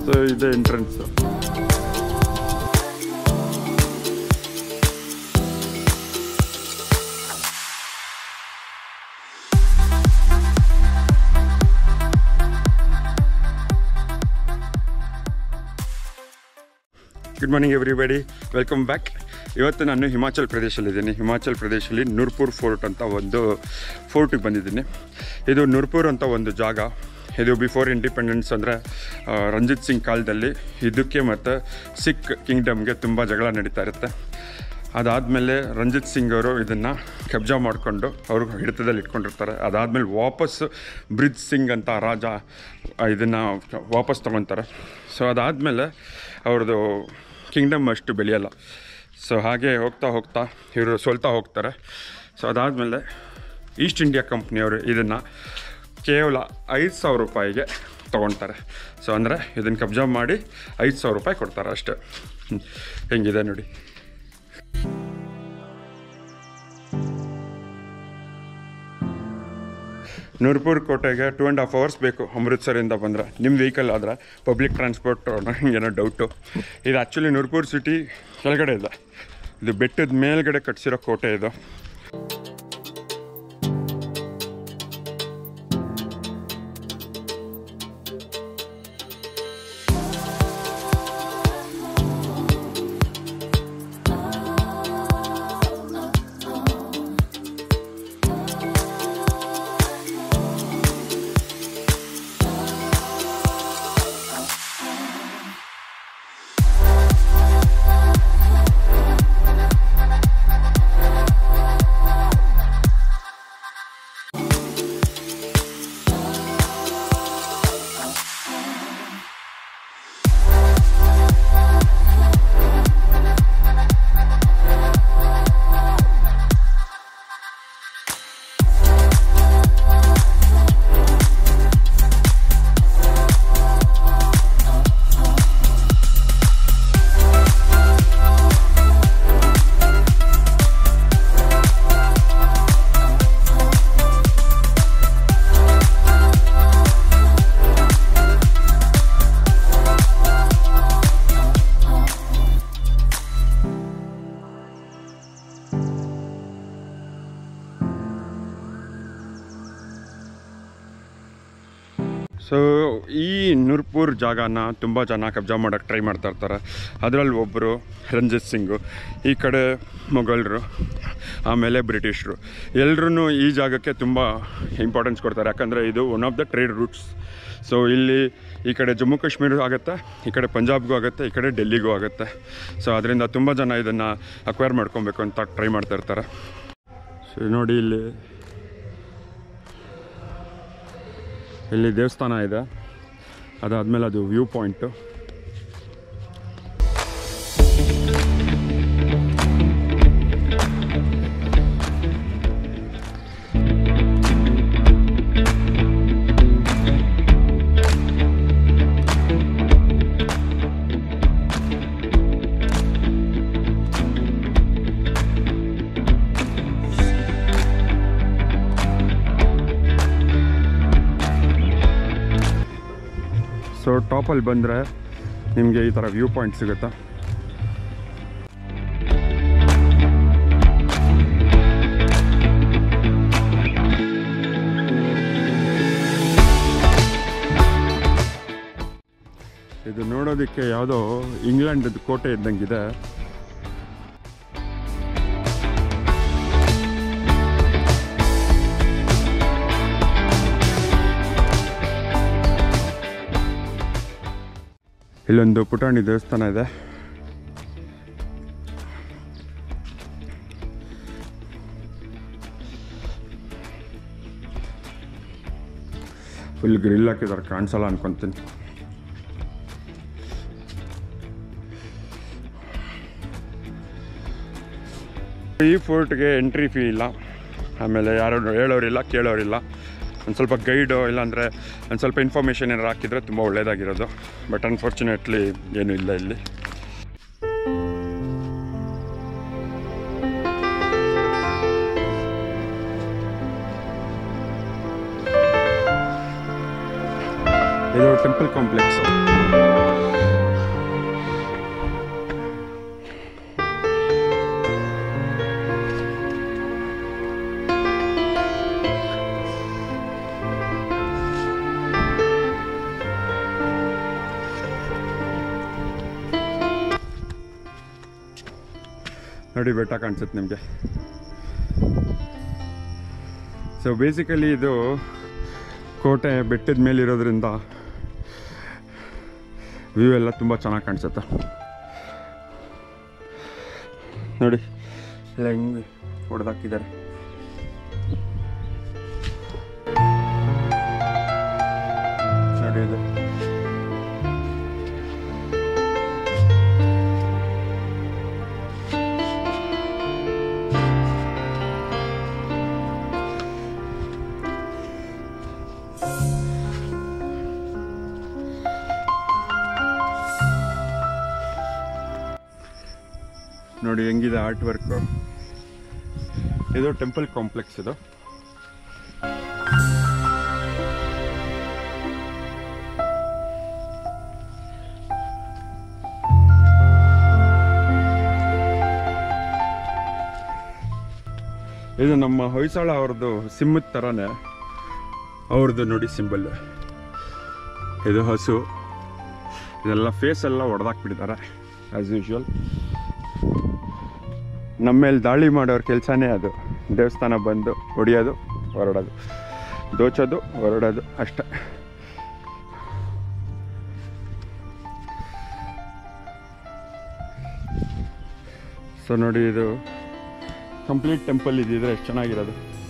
So ಇದೆ entrance good morning everybody welcome back ಇವತ್ತು ನಾನು ಹಿಮಾಚಲ್ ಪ್ರದೇಶಲ್ಲಿದ್ದೀನಿ ಹಿಮಾಚಲ್ ಪ್ರದೇಶದಲ್ಲಿ ನೂರ್ಪುರ್ ಫೋರ್ಟ್ ಅಂತ ಒಂದು ಫೋರ್ಟಿಗೆ ಬಂದಿದ್ದೀನಿ ಇದು ನೂರ್ಪುರ್ ಅಂತ ಒಂದು ಜಾಗ ಇದು ಬಿಫೋರ್ ಇಂಡಿಪೆಂಡೆನ್ಸ್ ಅಂದರೆ ರಂಜಿತ್ ಸಿಂಗ್ ಕಾಲದಲ್ಲಿ ಇದಕ್ಕೆ ಮತ್ತು ಸಿಖ್ ಕಿಂಗ್ಡಮ್ಗೆ ತುಂಬ ಜಗಳ ನಡೀತಾ ಇರುತ್ತೆ ಅದಾದಮೇಲೆ ರಂಜಿತ್ ಸಿಂಗ್ ಅವರು ಇದನ್ನು ಕಬ್ಜಾ ಮಾಡಿಕೊಂಡು ಅವರು ಹಿಡಿತದಲ್ಲಿ ಇಟ್ಕೊಂಡಿರ್ತಾರೆ ಅದಾದಮೇಲೆ ವಾಪಸ್ ಬ್ರಿಜ್ ಸಿಂಗ್ ಅಂತ ರಾಜ ಇದನ್ನು ವಾಪಸ್ ತೊಗೊತಾರೆ ಸೊ ಅದಾದಮೇಲೆ ಅವ್ರದ್ದು ಕಿಂಗ್ಡಮ್ ಅಷ್ಟು ಬೆಳೆಯಲ್ಲ ಸೊ ಹಾಗೆ ಹೋಗ್ತಾ ಹೋಗ್ತಾ ಇವರು ಸೋಲ್ತಾ ಹೋಗ್ತಾರೆ ಸೊ ಅದಾದಮೇಲೆ ಈಸ್ಟ್ ಇಂಡಿಯಾ ಕಂಪ್ನಿಯವರು ಇದನ್ನು ಕೇವಲ ಐದು ಸಾವಿರ ರೂಪಾಯಿಗೆ ತೊಗೊಳ್ತಾರೆ ಸೊ ಅಂದರೆ ಇದನ್ನು ಕಬ್ಜಾ ಮಾಡಿ ಐದು ಸಾವಿರ ರೂಪಾಯಿ ಕೊಡ್ತಾರೆ ಅಷ್ಟೇ ಹ್ಮ್. ಹೆಂಗಿದೆ ನೋಡಿ ನೂರ್ಪುರ್ ಕೋಟೆಗೆ ಟೂ ಆ್ಯಂಡ್ ಹಾಫ್ ಅವರ್ಸ್ ಬೇಕು ಅಮೃತ್ಸರಿಂದ ಬಂದರೆ ನಿಮ್ಮ ವೆಹಿಕಲ್ ಆದರೆ ಪಬ್ಲಿಕ್ ಟ್ರಾನ್ಸ್ಪೋರ್ಟ್ ಏನೋ ಡೌಟು ಇದು ಆ್ಯಕ್ಚುಲಿ ನೂರ್ಪುರ್ ಸಿಟಿ ಕೆಳಗಡೆ ಇದೆ ಇದು ಬೆಟ್ಟದ ಮೇಲ್ಗಡೆ ಕಟ್ಸಿರೋ ಕೋಟೆ ಇದು ಸೊ ಈ ನೂರ್ಪುರ್ ಜಾಗನ ತುಂಬ ಜನ ಕಬ್ಜಾ ಮಾಡೋಕ್ಕೆ ಟ್ರೈ ಮಾಡ್ತಾ ಇರ್ತಾರೆ ಅದರಲ್ಲಿ ಒಬ್ಬರು ರಂಜಿತ್ ಸಿಂಗು ಈ ಕಡೆ ಮೊಘಲರು ಆಮೇಲೆ ಬ್ರಿಟಿಷರು ಎಲ್ಲರೂ ಈ ಜಾಗಕ್ಕೆ ತುಂಬ ಇಂಪಾರ್ಟೆನ್ಸ್ ಕೊಡ್ತಾರೆ ಯಾಕಂದರೆ ಇದು one of the trade routes so ಇಲ್ಲಿ ಈ ಕಡೆ ಜಮ್ಮು ಕಾಶ್ಮೀರ ಆಗುತ್ತೆ ಈ ಕಡೆ ಪಂಜಾಬ್ಗೂ ಆಗುತ್ತೆ ಈ ಕಡೆ ಡೆಲ್ಲಿಗೂ ಆಗುತ್ತೆ ಸೊ ಅದರಿಂದ ತುಂಬ ಜನ ಇದನ್ನು ಅಕ್ವೈರ್ ಮಾಡ್ಕೊಬೇಕು ಅಂತ ಟ್ರೈ ಮಾಡ್ತಾ ಇರ್ತಾರೆ ಸೊ ನೋಡಿ ಇಲ್ಲಿ ಇಲ್ಲಿ ದೇವಸ್ಥಾನ ಇದೆ ಅದಾದಮೇಲೆ ಅದು ವ್ಯೂ ಪಾಯಿಂಟು ಸೊ ಟಾಪಲ್ಲಿ ಬಂದರೆ ನಿಮಗೆ ಈ ಥರ ವ್ಯೂ ಪಾಯಿಂಟ್ ಸಿಗುತ್ತೆ ಇದು ನೋಡೋದಕ್ಕೆ ಯಾವುದೋ ಇಂಗ್ಲೆಂಡ್ ಕೋಟೆ ಇದ್ದಂಗಿದೆ ಇಲ್ಲೊಂದು ಪುಟಾಣಿ ದೇವಸ್ಥಾನ ಇದೆ ಫುಲ್ ಗ್ರಿಲ್ ಹಾಕಿದ್ದಾರೆ ಕಾಣಿಸಲ್ಲ ಅನ್ಕೊಂತೀನಿ ಈ ಫೋರ್ಟ್ಗೆ ಎಂಟ್ರಿ ಫೀ ಇಲ್ಲ ಆಮೇಲೆ ಯಾರು ಹೇಳೋರಿಲ್ಲ ಕೇಳೋರಿಲ್ಲ ಒಂದು ಸ್ವಲ್ಪ ಗೈಡು ಇಲ್ಲಾಂದರೆ ಒಂದು ಸ್ವಲ್ಪ ಇನ್ಫಾರ್ಮೇಷನ್ ಏನಾರು ಹಾಕಿದರೆ ತುಂಬ ಒಳ್ಳೆಯದಾಗಿರೋದು ಬಟ್ ಅನ್ಫಾರ್ಚುನೇಟ್ಲಿ ಏನೂ ಇಲ್ಲ ಇಲ್ಲಿ ಇದು ಟೆಂಪಲ್ ಕಾಂಪ್ಲೆಕ್ಸು ನೋಡಿ ಬೆಟ್ಟ ಕಾಣಿಸುತ್ತೆ ನಿಮಗೆ ಸೊ ಬೇಸಿಕಲಿ ಇದು ಕೋಟೆ ಬೆಟ್ಟದ ಮೇಲೆ ಇರೋದ್ರಿಂದ ವ್ಯೂ ಎಲ್ಲ ತುಂಬ ಚೆನ್ನಾಗಿ ಕಾಣಿಸುತ್ತೆ ನೋಡಿ ಎಲ್ಲ ಹೆಂಗೆ ಹೊಡೆದಾಕಿದ್ದಾರೆ ನೋಡಿ ಇದು ನೋಡಿ ಹೆಂಗಿದೆ ಆರ್ಟ್ ವರ್ಕು ಇದು ಟೆಂಪಲ್ ಕಾಂಪ್ಲೆಕ್ಸ್ ಇದು ಇದು ನಮ್ಮ ಹೊಯ್ಸಳ ಅವ್ರದ್ದು ಸಿಂಹದ ಥರನೇ ಅವ್ರದ್ದು ನೋಡಿ ಸಿಂಬಲ್ ಇದು ಹಸು ಇದೆಲ್ಲ ಫೇಸ್ ಎಲ್ಲ ಹೊಡೆದಾಕ್ಬಿಟ್ಟಿದ್ದಾರೆ ಆ್ಯಸ್ ಯೂಶ್ವಲ್ ನಮ್ಮ ಮೇಲೆ ದಾಳಿ ಮಾಡೋರ ಕೆಲಸನೇ ಅದು ದೇವಸ್ಥಾನ ಬಂದು ಹೊಡಿಯೋದು ಹೊರಡೋದು ದೋಚೋದು ಹೊರಡೋದು ಅಷ್ಟೆ ಸೊ ನೋಡಿ ಇದು ಕಂಪ್ಲೀಟ್ ಟೆಂಪಲ್ ಇದ್ದಿದ್ರೆ ಎಷ್ಟು ಚೆನ್ನಾಗಿರೋದು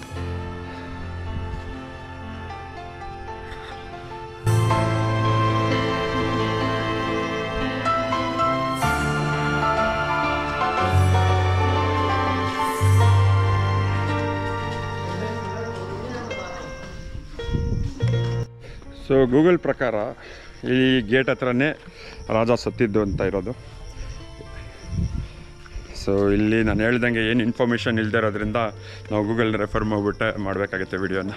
ಸೊ ಗೂಗಲ್ ಪ್ರಕಾರ ಈ ಗೇಟ್ ಹತ್ರನೇ ರಾಜ ಸತ್ತಿದ್ದು ಅಂತ ಇರೋದು ಸೊ ಇಲ್ಲಿ ನಾನು ಹೇಳ್ದಂಗೆ ಏನು ಇನ್ಫಾರ್ಮೇಷನ್ ಇಲ್ಲದೆ ಇರೋದ್ರಿಂದ ನಾವು ಗೂಗಲ್ ರೆಫರ್ ಮಾಡಿಬಿಟ್ಟೆ ಮಾಡಬೇಕಾಗುತ್ತೆ ವಿಡಿಯೋನ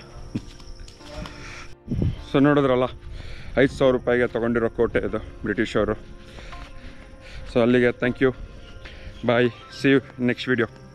ಸೊ ನೋಡಿದ್ರಲ್ಲ ಐದು ಸಾವಿರ ರೂಪಾಯಿಗೆ ತೊಗೊಂಡಿರೋ ಕೋಟೆ ಇದು ಬ್ರಿಟಿಷವರು ಸೊ ಅಲ್ಲಿಗೆ thank you bye see you next video